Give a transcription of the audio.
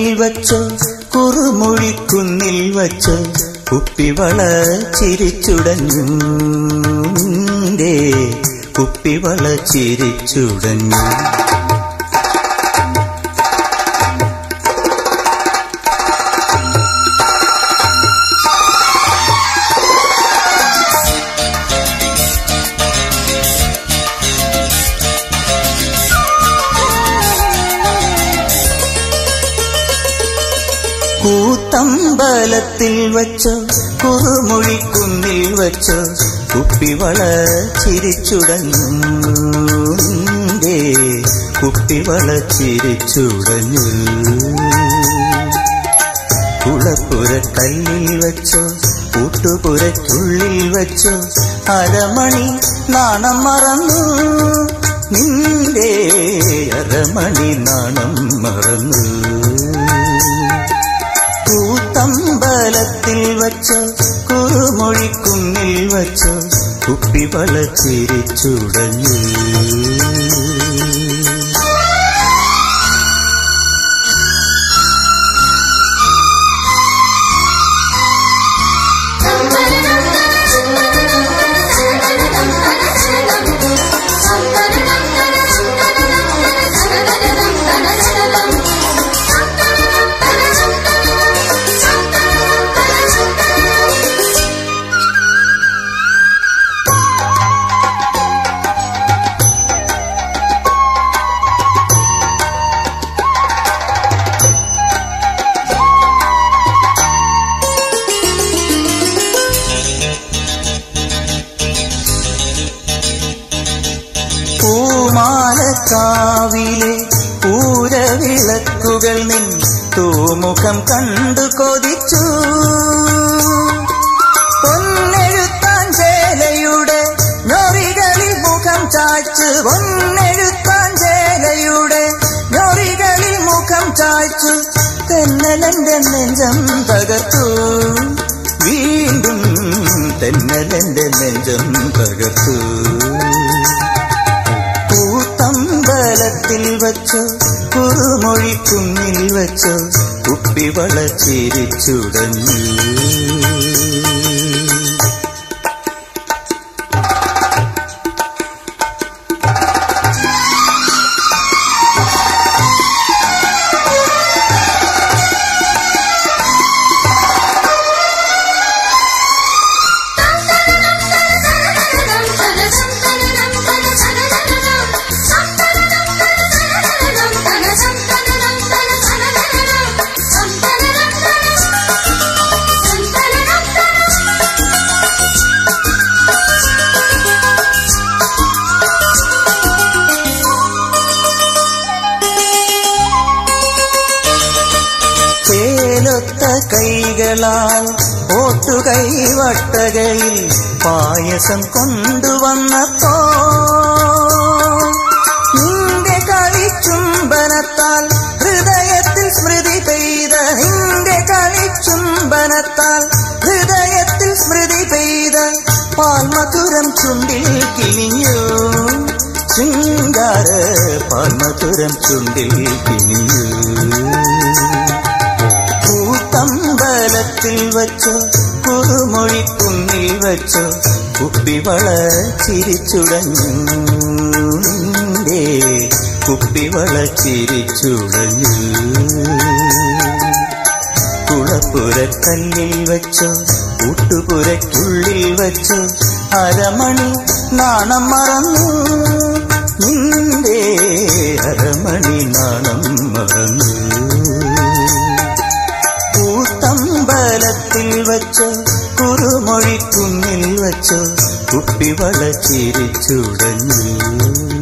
വച്ചോ കുറുമൊഴിക്കുന്നിൽ വച്ചോ കുപ്പിവള ചിരിച്ചുടഞ്ഞു നിന്റെ കുപ്പിവള ചിരിച്ചുടഞ്ഞു കൂത്തമ്പലത്തിൽ വച്ചോ കുറുമൊഴിക്കുന്നിൽ വച്ചോ കുപ്പിവള ചിരിച്ചുടഞ്ഞു നിന്റെ കുപ്പിവള ചിരിച്ചുടഞ്ഞു കുളപ്പുര കല്ലിൽ വച്ചോ കൂട്ടുപുരയ്ക്കുള്ളിൽ വച്ചോ അരമണി നാണം മറന്നു നിന്റെ അരമണി നാണം മറന്നു കൂത്തമ്പലത്തിൽ വച്ചോ കുറുമൊഴിക്കുന്നിൽ വച്ചോ കുപ്പിവള ചിരിച്ചുടഞ്ഞു പൂമാലക്കാവിലെ പൂരവിളക്കുകൾ നിൻ തൂമുഖം കണ്ടു കൊതിച്ചു പൊന്നെഴുത്താൻ ചേലയുടെ ഞൊറികളിൽ മുഖം ചായ്ച്ചു പൊന്നെഴുത്താൻ ചേലയുടെ ഞൊറികളിൽ മുഖം ചായ്ച്ചു തെന്നലെന്റെ നെഞ്ചം തകർത്തു വീണ്ടും തെന്നലെന്റെ നെഞ്ചം തകർത്തു കൂത്തമ്പലത്തിൽ വച്ചോ കുറുമൊഴിക്കുന്നിൽ വച്ചോ കുപ്പിവള ചിരിച്ചുടഞ്ഞു ചേലൊത്ത കൈകളാൽ ഓട്ടുകൈ വട്ടകയിൽ പായസം കൊണ്ടുവന്നപ്പോ നിന്റെ കളിച്ചുംബനത്താൽ ഹൃദയത്തിൽ സ്മൃതി പെയ്ത നിന്റെ കളിച്ചുംബനത്താൽ ഹൃദയത്തിൽ സ്മൃതി പെയ്ത പാൽമധുരം ചുണ്ടിൽ കിനിഞ്ഞു ശൃംഗാര പാൽമധുരം ചുണ്ടിൽ കിനിഞ്ഞു കൂത്തമ്പലത്തിൽ വച്ചോ കുറുമൊഴിക്കുന്നിൽ വച്ചോ കുപ്പിവള ചിരിച്ചുടഞ്ഞു നിന്റെ കുപ്പിവള ചിരിച്ചുടഞ്ഞു കുളപ്പുരക്കല്ലിൽ വച്ചോ കൂട്ടുപുരയ്ക്കുള്ളിൽ വച്ചോ അരമണി നാണം മറന്നു നിന്റെ അരമണി നാണം മറന്നു കൂത്തമ്പലത്തിൽ വച്ചോ കുറുമൊഴിക്കുന്നിൽ വച്ചോ കുപ്പിവള ചിരിച്ചുടഞ്ഞു